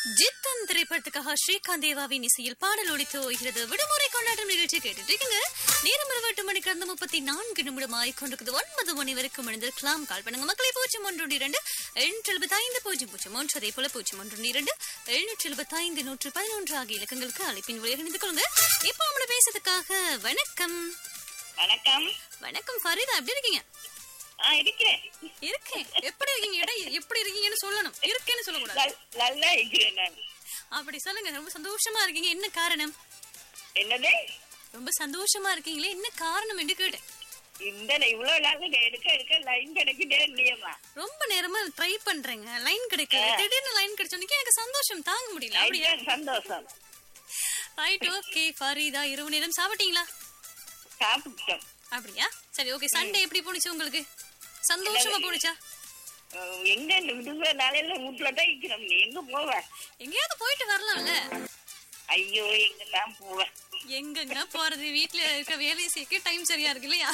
ஜித்தன் திரைப்படத்துக்காக ஸ்ரீகாந்த் தேவாவின் இசையில் பாடல் ஒழித்து ஓய்கிறது விடுமுறை கொண்டாட்டம் நிகழ்ச்சி கேட்டுட்டு இருக்கீங்க நேரம் இரவு எட்டு மணிக்கு கடந்த முப்பத்தி நான்கு நிமிடம் ஆயிக்கொண்டிருக்குது ஒன்பது மணி வரைக்கும் இணைந்திருக்கலாம் கால் பண்ணுங்க மக்களை பூஜ்ஜியம் ஒன்று இரண்டு எழுநூற்றி எழுபத்தி ஐந்து பூஜ்ஜியம் பூஜ்ஜியம் ஒன்று அதே போல பூஜ்ஜியம் ஒன்று இரண்டு எழுநூற்றி எழுபத்தி ஐந்து நூற்று பதினொன்று ஆகிய இலக்கங்களுக்கு அழைப்பின் வழியாக இணைந்து கொள்ளுங்க இப்போ அவங்கள பேசுறதுக்காக வணக்கம் வணக்கம் வணக்கம் ஃபரிதா எப்படி இருக்கீங்க ஆ இருக்கிறேன் இருக்கேன் எப்படி இருக்கீங்க இடம் எப்படி இருக்கீங்கன்னு சொல்லணும் இருக்கேன்னு சொல்லக்கூடாது நல்- நல்லா இருக்கிறேன் நான் அப்படி சொல்லுங்க ரொம்ப சந்தோஷமா இருக்கீங்க என்ன காரணம் என்னது ரொம்ப சந்தோஷமா இருக்கீங்களே என்ன காரணம் என்று கேட்டேன் இந்த இவ்வளவு நாள் எடுக்க எடுக்க லைன் கிடைக்கிட்டே இல்லையம்மா ரொம்ப நேரமா ட்ரை பண்றேங்க லைன் கிடைக்கல திடீர்னு லைன் கிடைச்சோன்னே எனக்கு சந்தோஷம் தாங்க முடியல அப்படியா அதுதான் சந்தோஷம் ரைட் ஓகே ஃபரீதா இரவு நேரம் சாப்பிட்டீங்களா சாப்பிட்டோம் அப்படியா சரி ஓகே சண்டே எப்படி போணுச்சு உங்களுக்கு சந்தோஷமா போணுச்சா அஹ் எங்க இந்த விடுமுறை நாளையில வீட்டுல தான் இருக்கிறோம் நீ எங்க போவ எங்கேயாவது போயிட்டு வரலாம்ல ஐயோ எங்க தான் போவேன் எங்கங்க போறது வீட்ல இருக்க வேலையை செய்ய டைம் சரியா இருக்கு இல்லையா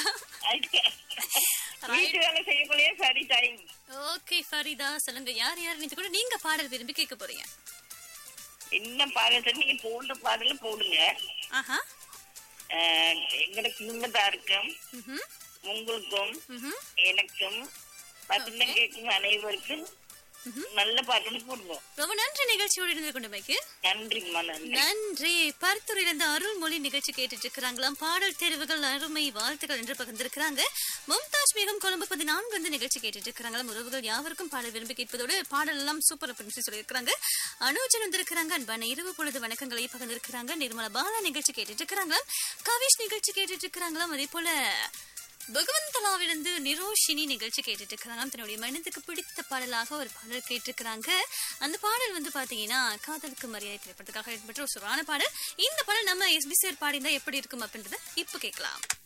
வீட்டு வேலை செய்யக்குள்ளேயே சரி டைம் ஓகே ஃபரிதா சொல்லுங்க யார் யார் நீங்க கூட நீங்க பாடல் விரும்பி கேட்க போறீங்க என்ன பாடத்தை நீங்க போடுற பாடல போடுங்க ஆஹா அஹ் எங்கட குடும்பத்தாருக்கும் ம்ஹும் உங்களுக்கும் ம்ஹும் எனக்கும் பசங்க கேட்கும் அனைவருக்கும் நல்ல பாட்டு போடுவோம் ரொம்ப நன்றி நிகழ்ச்சியோடு இருந்து கொண்டமைக்கு நன்றிம்மா நன்றி நன்றி பருத்துறையிலிருந்து அருள்மொழி நிகழ்ச்சி கேட்டுட்டு இருக்கிறாங்களாம் பாடல் தேர்வுகள் அருமை வாழ்த்துக்கள் என்று பகிர்ந்திருக்கிறாங்க மும்தாஜ் பேகம் கொழும்பு பதினான்கு வந்து நிகழ்ச்சி கேட்டுட்டு இருக்கிறாங்களாம் உறவுகள் யாவருக்கும் பாடல் விரும்பி கேட்பதோடு பாடல் எல்லாம் சூப்பர் அப்படின்னு சொல்லியிருக்கிறாங்க அனுஜன் வந்திருக்கிறாங்க அன்பான இரவு பொழுது வணக்கங்களை பகிர்ந்திருக்கிறாங்க நிர்மலா பாலா நிகழ்ச்சி கேட்டுட்டு இருக்கிறாங்களாம் கவிஷ் நிகழ்ச்சி கேட்டுட்டு இருக்கிறாங்களாம் அதே போல பகவந்தலாவிலிருந்து நிரோஷினி நிகழ்ச்சி கேட்டுட்டு இருக்கிறாங்க தன்னுடைய மனதுக்கு பிடித்த பாடலாக ஒரு பாடல் கேட்டிருக்கிறாங்க அந்த பாடல் வந்து பாத்தீங்கன்னா காதலுக்கு மரியாதை திரைப்படத்துக்காக ஏற்பட்ட ஒரு சுரான பாடல் இந்த பாடல் நம்ம எஸ்பி சார் பாடியிருந்தா எப்படி இருக்கும் அப்படின்றத இப்ப கேட்கலாம்